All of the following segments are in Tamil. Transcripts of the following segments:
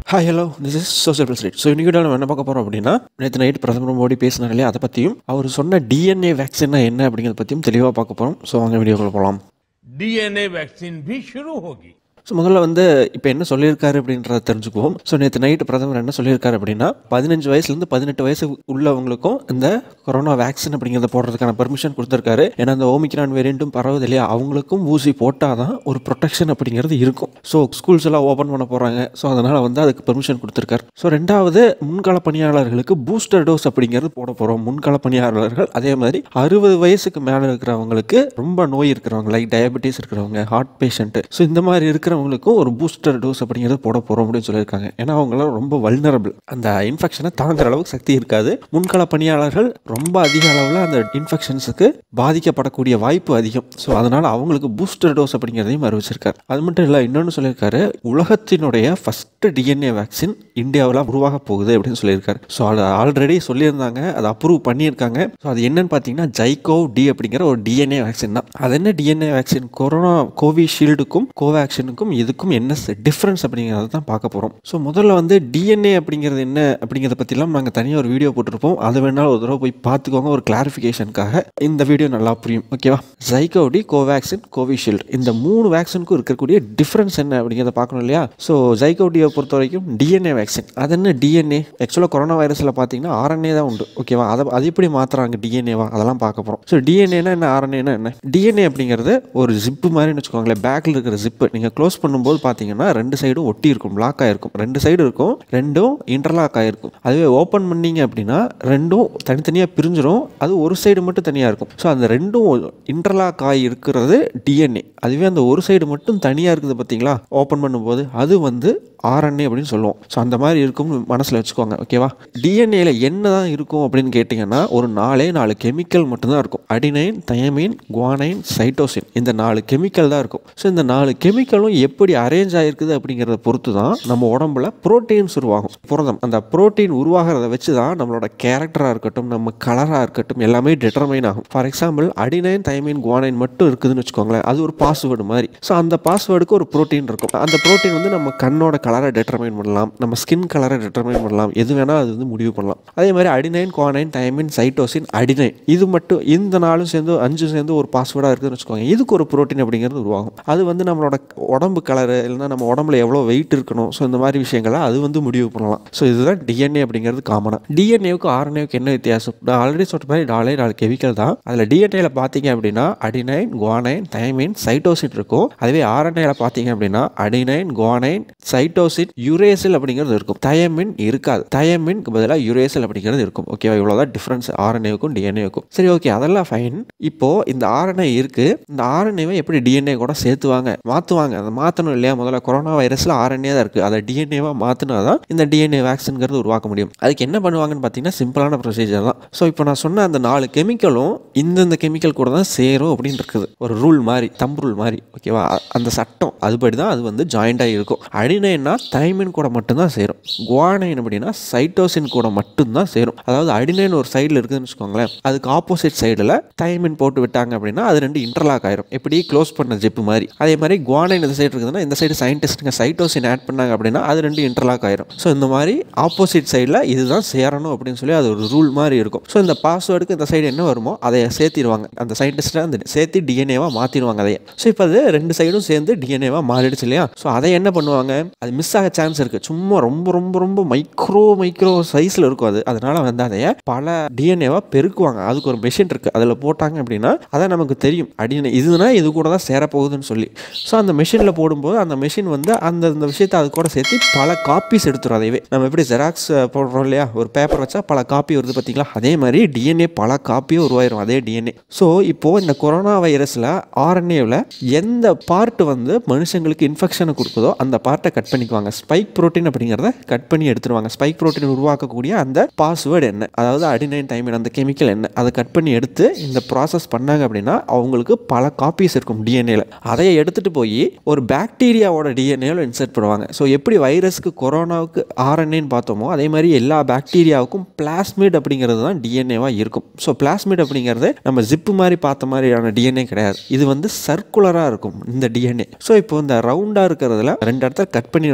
hi hello this is social president so இன்னைக்கு நம்ம என்ன பார்க்க போகிறோம் அப்படின்னா நேற்று நைட் பிரதமர் மோடி பேசினார் இல்லையா அதை பற்றியும் அவர் சொன்ன டிஎன்ஏ வேக்சின்னா என்ன அப்படிங்கிறத பற்றியும் தெளிவாக பார்க்க போகிறோம் ஸோ வாங்க வீடியோக்குள்ள போகலாம் डीएनए वैक्सीन भी शुरू होगी ஸோ முதல்ல வந்து இப்போ என்ன சொல்லியிருக்காரு அப்படின்றத தெரிஞ்சுக்குவோம் ஸோ நேற்று நைட்டு பிரதமர் என்ன சொல்லியிருக்காரு அப்படின்னா பதினஞ்சு வயசுலேருந்து பதினெட்டு வயசு உள்ளவங்களுக்கும் இந்த கொரோனா வேக்சின் அப்படிங்கிறத போடுறதுக்கான பெர்மிஷன் கொடுத்துருக்காரு ஏன்னா அந்த ஓமிக்ரான் வேரியண்ட்டும் பரவுது இல்லையா அவங்களுக்கும் ஊசி போட்டால் தான் ஒரு ப்ரொடெக்ஷன் அப்படிங்கிறது இருக்கும் ஸோ ஸ்கூல்ஸ் எல்லாம் ஓப்பன் பண்ண போகிறாங்க ஸோ அதனால் வந்து அதுக்கு பெர்மிஷன் கொடுத்துருக்காரு ஸோ ரெண்டாவது முன்கள பணியாளர்களுக்கு பூஸ்டர் டோஸ் அப்படிங்கிறது போட போகிறோம் முன்கள பணியாளர்கள் அதே மாதிரி அறுபது வயசுக்கு மேலே இருக்கிறவங்களுக்கு ரொம்ப நோய் இருக்கிறவங்க லைக் டயபெட்டிஸ் இருக்கிறவங்க ஹார்ட் பேஷண்ட்டு ஸோ இந்த மாதிரி இருக்கிறவங்களுக்கும் ஒரு பூஸ்டர் டோஸ் அப்படிங்கிறது போட போகிறோம் அப்படின்னு சொல்லியிருக்காங்க ஏன்னா அவங்களாம் ரொம்ப வல்னரபிள் அந்த இன்ஃபெக்ஷனை தாங்குற அளவுக்கு சக்தி இருக்காது முன்கள பணியாளர்கள் ரொம்ப அதிக அளவில் அந்த இன்ஃபெக்ஷன்ஸுக்கு பாதிக்கப்படக்கூடிய வாய்ப்பு அதிகம் ஸோ அதனால் அவங்களுக்கு பூஸ்டர் டோஸ் அப்படிங்கிறதையும் அறிவிச்சிருக்காரு அது மட்டும் இல்லை இன்னொன்று சொல்லியிருக்காரு உலகத்தினுடைய ஃபஸ்ட்டு டிஎன்ஏ வேக்சின் இந்தியாவில் உருவாக போகுது அப்படின்னு சொல்லியிருக்காரு ஸோ அதை ஆல்ரெடி சொல்லியிருந்தாங்க அதை அப்ரூவ் பண்ணியிருக்காங்க ஸோ அது என்னன்னு பார்த்தீங்கன்னா ஜைகோ டி அப்படிங்கிற ஒரு டிஎன்ஏ வேக்சின் தான் அது என்ன டிஎன்ஏ வேக்சின் கொரோனா கோவிஷீல்டுக்கும் கோவேக்சினுக்கும் இதுக்கும் என்ன டிஃப்ரென்ஸ் அப்படிங்கிறத தான் பார்க்க போகிறோம் ஸோ முதல்ல வந்து டிஎன்ஏ அப்படிங்கிறது என்ன அப்படிங்கிறத பற்றிலாம் நாங்கள் தனியாக ஒரு வீடியோ போட்டிருப்போம் அதை வேணாலும் ஒரு தடவை போய் பார்த்துக்கோங்க ஒரு கிளாரிஃபிகேஷனுக்காக இந்த வீடியோ நல்லா புரியும் ஓகேவா ஜைகோடி கோவேக்சின் கோவிஷீல்டு இந்த மூணு வேக்சினுக்கும் இருக்கக்கூடிய டிஃப்ரென்ஸ் என்ன அப்படிங்கிறத பார்க்கணும் இல்லையா ஸோ ஜைகோடியை பொறுத்த வரைக்கும் டிஎன்ஏ வேக்சின் அது என்ன டிஎன்ஏ ஆக்சுவலாக கொரோனா வைரஸில் பார்த்தீங்கன்னா ஆர்என்ஏ தான் உண்டு ஓகேவா அதை அது எப்படி மாற்றுறாங்க டிஎன்ஏவா அதெல்லாம் பார்க்க போகிறோம் ஸோ டிஎன்ஏனா என்ன ஆர்என்ஏனா என்ன டிஎன்ஏ அப்படிங்கிறது ஒரு ஜிப்பு மாதிரின்னு வச்சுக்கோங்களேன் பேக்கில் இருக்கிற ஜிப்பு நீங்கள் க்ளோஸ் பண்ணும்போது பார்த்தீங்கன்னா ரெண்டு சைடும் ஒட்டி இருக்கும் லாக் ஆகிருக்கும் ரெண்டு சைடு இருக்கும் ரெண்டும் இன்டர்லாக் ஆகிருக்கும் அதுவே ஓப்பன் பண்ணீங்க அப்படின்னா ரெண்டும் தனித்தனியாக பிரிஞ்சிரும் அது ஒரு சைடு மட்டும் தனியாக இருக்கும் ஸோ அந்த ரெண்டும் இன்டர்லாக் ஆகி இருக்கிறது டிஎன்ஏ அதுவே அந்த ஒரு சைடு மட்டும் தனியாக இருக்குது பார்த்தீங்களா ஓப்பன் பண்ணும்போது அது வந்து ஆர்என்ஏ அப்படின்னு சொல்லுவோம் ஸோ அந்த மாதிரி இருக்கும்னு மனசில் வச்சுக்கோங்க ஓகேவா டிஎன்ஏல என்ன தான் இருக்கும் அப்படின்னு கேட்டிங்கன்னா ஒரு நாலே நாலு கெமிக்கல் மட்டும்தான் இருக்கும் அடினைன் தயமின் குவானைன் சைட்டோசின் இந்த நாலு கெமிக்கல் தான் இருக்கும் ஸோ இந்த நாலு கெமிக்கலும் எப்படி அரேஞ்ச் ஆகிருக்குது அப்படிங்கிறத பொறுத்து தான் நம்ம உடம்புல ப்ரோட்டீன்ஸ் உருவாகும் புரதம் அந்த ப்ரோட்டீன் உருவாகிறத வச்சு தான் நம்மளோட கேரக்டராக இருக்கட்டும் நம்ம கலராக இருக்கட்டும் எல்லாமே டிட்டர்மைன் ஆகும் for example adenine thymine guanine மட்டும் இருக்குதுன்னு வச்சுக்கோங்களேன் அது ஒரு பாஸ்வேர்டு மாதிரி ஸோ அந்த பாஸ்வேர்டுக்கு ஒரு ப்ரோட்டீன் இருக்கும் அந்த ப்ரோட்டீன் வந்து நம்ம கண்ணோட கலரை டிட்டர்மைன் பண்ணலாம் நம்ம ஸ்கின் கலரை டிட்டர்மைன் பண்ணலாம் எது வேணால் அது வந்து முடிவு பண்ணலாம் அதே மாதிரி adenine guanine thymine cytosine adenine இது மட்டும் இந்த நாளும் சேர்ந்து அஞ்சு சேர்ந்து ஒரு பாஸ்வேர்டாக இருக்குதுன்னு வச்சுக்கோங்க இதுக்கு ஒரு ப்ரோட்டீன் அப்படிங்கிறது உருவாகும் அது வந்து நம்மளோட உடம்பு கலரு இல்லைன்னா நம்ம உடம்புல எவ்வளோ வெயிட் இருக்கணும் ஸோ இந்த மாதிரி விஷயங்களை அது வந்து முடிவு பண்ணலாம் ஸோ இதுதான் டிஎன்ஏ அப்படிங்கிறது காமனாக டிஎன்ஏவுக்கு ஆர்என்ஏவுக்கு என்ன வித்தியாசம் நான் ஆல்ரெடி சொன்ன மாதிரி நாலே நாலு கெமிக்கல் தான் அதில் டிஎன்ஏல பார்த்தீங்க அப்படின்னா அடினைன் குவானைன் தைமின் சைட்டோசின் இருக்கும் அதுவே ஆர்என்ஏல பார்த்தீங்க அப்படின்னா அடினைன் குவானைன் சைட்டோசின் யுரேசில் அப்படிங்கிறது இருக்கும் தயமின் இருக்காது தயமின்க்கு பதிலாக யுரேசில் அப்படிங்கிறது இருக்கும் ஓகேவா இவ்வளோதான் டிஃப்ரென்ஸ் ஆர்என்ஏவுக்கும் டிஎன்ஏவுக்கும் சரி ஓகே அதெல்லாம் ஃபைன் இப்போ இந்த ஆர்என்ஏ இருக்கு இந்த ஆர்என்ஏவை எப்படி டிஎன்ஏ கூட சேர்த்துவாங்க மாற்றுவாங்க அதை மாற்றணும் இல்லையா முதல்ல கொரோனா வைரஸில் ஆர்என்ஏ தான் இருக்குது அதை டிஎன்ஏவாக மாற்றினா தான் இந்த டிஎன்ஏ வேக்சின்ங்கிறது உருவாக்க முடியும் அதுக்கு என்ன பண்ணுவாங்கன்னு பார்த்தீங்கன்னா சிம்பிளான ப்ரொசீஜர் தான் ஸோ இப்போ நான் சொன்ன அந்த நாலு கெமிக்கலும் இந்தந்த கெமிக்கல் கூட தான் சேரும் அப்படின்னு இருக்குது ஒரு ரூல் மாதிரி தம்பு ரூல் மாதிரி ஓகேவா அந்த சட்டம் அதுபடி தான் அது வந்து ஜாயிண்டாக இருக்கும் அடினைன்னா தைமின் கூட மட்டும்தான் சேரும் குவானைன் அப்படின்னா சைட்டோசின் கூட மட்டும்தான் சேரும் அதாவது அடினைன் ஒரு சைடில் இருக்குதுன்னு வச்சுக்கோங்களேன் அதுக்கு ஆப்போசிட் சைடில் தைமின் போட்டு விட்டாங்க அப்படின்னா அது ரெண்டு இன்டர்லாக் ஆயிரும் எப்படி க்ளோஸ் பண்ண ஜிப்பு மாதிரி அதே மாதிரி குவானைன் இந்த சைடு இருக்குதுன்னா இந்த சைடு சயின்டிஸ்ட்டுங்க சைட்டோசின் ஆட் பண்ணாங்க அப்படின்னா அது ரெண்டு இன்டர்லாக் ஆயிரும் ஸோ இந்த மாதிரி ஆப்போசிட் சைடில் இதுதான் சேரணும் அப்படின்னு சொல்லி அது ஒரு ரூல் மாதிரி இருக்கும் ஸோ இந்த பாஸ்வேர்டுக்கு இந்த சைடு என்ன வருமோ அதை சேர்த்திடுவாங்க அந்த சயின்டிஸ்ட்டை அந்த சேர்த்து டிஎன்ஏவாக மாற்றிடுவாங்க அதையே ஸோ இப்போ அது ரெண்டு சைடும் சேர்ந்து டிஎன்ஏவாக மாறிடுச்சு இல்லையா ஸோ அதை என்ன பண்ணுவாங்க அது மிஸ் ஆக சான்ஸ் இருக்குது சும்மா ரொம்ப ரொம்ப ரொம்ப மைக்ரோ மைக்ரோ சைஸில் இருக்கும் அது அதனால வந்து அதைய பல டிஎன்ஏவாக பெருக்குவாங்க அதுக்கு ஒரு மெஷின் இருக்குது அதில் போட்டாங்க அப்படின்னா அதை நமக்கு தெரியும் அடினே இதுனா இது கூட தான் சேரப்போகுதுன்னு சொல்லி ஸோ அந்த மெஷினில் போடும்போது அந்த மெஷின் வந்து அந்த அந்த விஷயத்தை அது கூட சேர்த்து பல காப்பீஸ் எடுத்துரும் அதையவே நம்ம எப்படி ஜெராக்ஸ் போடுறோம் இல்லையா ஒரு பேப்பர் வச்சா பல காப்பி வருது பார்த்தீங்களா அதே மாதிரி டிஎன்ஏ பல காப்பியும் உருவாயிரும் அதே டிஎன்ஏ ஸோ இப்போது இந்த கொரோனா வைரஸில் ஆர்என்ஏவில் எந்த பார்ட் வந்து மனுஷங்களுக்கு இன்ஃபெக்ஷனை கொடுக்குதோ அந்த பார்ட்டை கட் பண்ணிக்குவாங்க ஸ்பைக் ப்ரோட்டீன் அப்படிங்கிறத கட் பண்ணி எடுத்துருவாங்க ஸ்பைக் ப்ரோட்டீன் உருவாக்கக்கூடிய அந்த பாஸ்வேர்டு என்ன அதாவது அடினைன் டைமின் அந்த கெமிக்கல் என்ன அதை கட் பண்ணி எடுத்து இந்த ப்ராசஸ் பண்ணாங்க அப்படின்னா அவங்களுக்கு பல காப்பீஸ் இருக்கும் டிஎன்ஏல அதை எடுத்துகிட்டு போய் ஒரு பாக்டீரியாவோட டிஎன்ஏல இன்சர்ட் பண்ணுவாங்க ஸோ எப்படி வைரஸ்க்கு கொரோனாவுக்கு ஆர்என்ஏன்னு பார்த்தோமோ அதே மாதிரி எல்லா பாக்டீரியாவுக்கும் பிளாஸ்மிட் அப்படிங்கிறது தான் டிஎன்ஏவாக இருக்கும் ஸோ பிளாஸ்மிட் அப்படிங்கிறது நம்ம ஜிப்பு மாதிரி பார்த்த மாதிரியான டிஎன்ஏ கிடையாது இது வந்து சர்க்குலராக இருக்கும் இந்த டிஎன்ஏ ஸோ இப்போ இந்த ரவுண்டாக இருக்கிறதுல ரெண்டு இடத்துல கட் பண்ணிடுவாங்க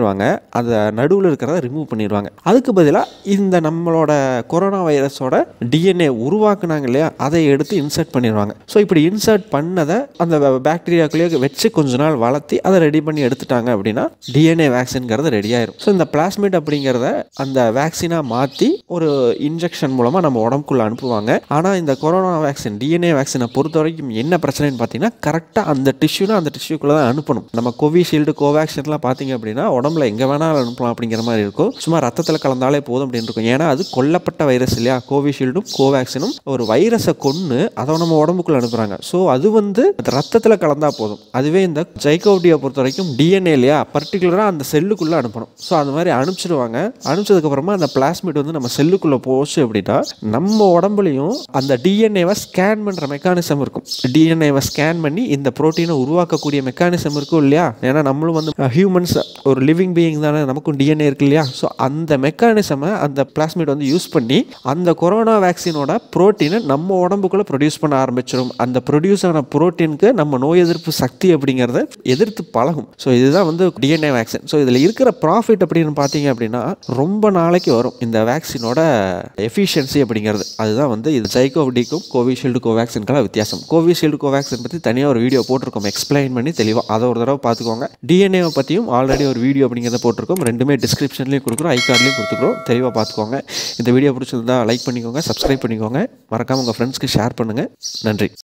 பண்ணிடுவாங்க அந்த நடுவில் இருக்கிறத ரிமூவ் பண்ணிடுவாங்க அதுக்கு பதிலாக இந்த நம்மளோட கொரோனா வைரஸோட டிஎன்ஏ உருவாக்குனாங்க இல்லையா அதை எடுத்து இன்சர்ட் பண்ணிடுவாங்க ஸோ இப்படி இன்சர்ட் பண்ணதை அந்த பாக்டீரியாக்குள்ளேயே வச்சு கொஞ்ச நாள் வளர்த்தி அதை ரெடி பண்ணி எடுத்துட்டாங்க அப்படின்னா டிஎன்ஏ வேக்சின்ங்கிறது ரெடி ஆயிரும் ஸோ இந்த பிளாஸ்மிட் அப்படிங்கிறத அந்த வேக்சினாக மாற்றி ஒரு இன்ஜெக்ஷன் மூலமாக நம்ம உடம்புக்குள்ள அனுப்புவாங்க ஆனால் இந்த கொரோனா வேக்சின் டிஎன்ஏ வேக்சினை பொறுத்த வரைக்கும் என்ன பிரச்சனைன்னு பார்த்தீங்கன்னா கரெக்டாக அந்த டிஷ்யூனா அந்த டிஷ்யூக்குள்ளே தான் அனுப்பணும் நம்ம கோவிஷீல்டு கோவேக்சின்லாம் பார்த்தீங்க அப்படின்னா உடம்புல எங்கே வேணாலும் அனுப்பலாம் அப்படிங்கிற மாதிரி இருக்கும் சும்மா ரத்தத்தில் கலந்தாலே போதும் அப்படின்னு இருக்கும் ஏன்னா அது கொல்லப்பட்ட வைரஸ் இல்லையா கோவிஷீல்டும் கோவேக்சினும் ஒரு வைரஸை கொன்று அதை நம்ம உடம்புக்குள்ள அனுப்புகிறாங்க ஸோ அது வந்து ரத்தத்தில் கலந்தா போதும் அதுவே இந்த ஜைகோடியை பொறுத்த வரைக்கும் டிஎன்ஏ இல்லையா பர்டிகுலராக அந்த செல்லுக்குள்ளே அனுப்பணும் ஸோ அந்த மாதிரி அனுப்பிச்சிடுவாங்க அனுப்பிச்சதுக்கப்புறமா அந்த பிளாஸ்மிட் வந்து நம்ம செல்லுக்குள்ளே போச்சு அப்படின்னா நம்ம உடம்புலையும் அந்த டிஎன்ஏவை ஸ்கேன் பண்ணுற மெக்கானிசம் இருக்கும் டிஎன்ஏவை ஸ்கேன் பண்ணி இந்த ப்ரோட்டீனை உருவாக்கக்கூடிய மெக்கானிசம் இருக்கும் இல்லையா ஏன்னா நம்மளும் வந்து ஹியூமன்ஸ் ஒரு லிவிங் பீயிங் தானே நமக்கும் டிஎன்ஏ இருக்கு இல்லையா ஸோ அந்த மெக்கானிசமை அந்த பிளாஸ்மிட் வந்து யூஸ் பண்ணி அந்த கொரோனா வேக்சினோட ப்ரோட்டீனை நம்ம உடம்புக்குள்ளே ப்ரொடியூஸ் பண்ண ஆரம்பிச்சிடும் அந்த ப்ரொடியூஸ் ஆன ப்ரோட்டீனுக்கு நம்ம நோய் எதிர்ப்பு சக்தி அப்படிங்கிறத எதிர்த்து பழகும் ஸோ இதுதான் வந்து டிஎன்ஏ வேக்சின் ஸோ இதில் இருக்கிற ப்ராஃபிட் அப்படின்னு பார்த்தீங்க அப்படின்னா ரொம்ப நாளைக்கு வரும் இந்த வேக்சினோட எஃபிஷியன்சி அப்படிங்கிறது அதுதான் வந்து இது ஜைகோடிக்கும் கோவிஷீல்டு கோவேக்சின்கெல்லாம் வித்தியாசம் கோவிஷீல்டு கோவேக்சின் பற்றி தனியாக ஒரு வீடியோ போட்டிருக்கோம் எக்ஸ்பிளைன் பண்ணி தெளிவாக அதை ஒரு தடவை பார்த்துக்கோங்க டிஎன்ஏவை பற்றியும் ஆல்ரெடி ஒரு வீடியோ அப்படிங்கிறத போட்டிருக்கோம் ரெண்டுமே டிஸ்கிரிப்ஷன்லேயும் கொடுக்குறோம் ஐ கார்ட்லேயும் கொடுத்துக்கிறோம் தெளிவாக பார்த்துக்கோங்க இந்த வீடியோ பிடிச்சிருந்தா லைக் பண்ணிக்கோங்க சப்ஸ்கிரைப் பண்ணிக்கோங்க மறக்காமல் உங்கள் ஃப்ரெண்ட்ஸ்க்கு ஷேர் பண்ணுங்கள் நன்றி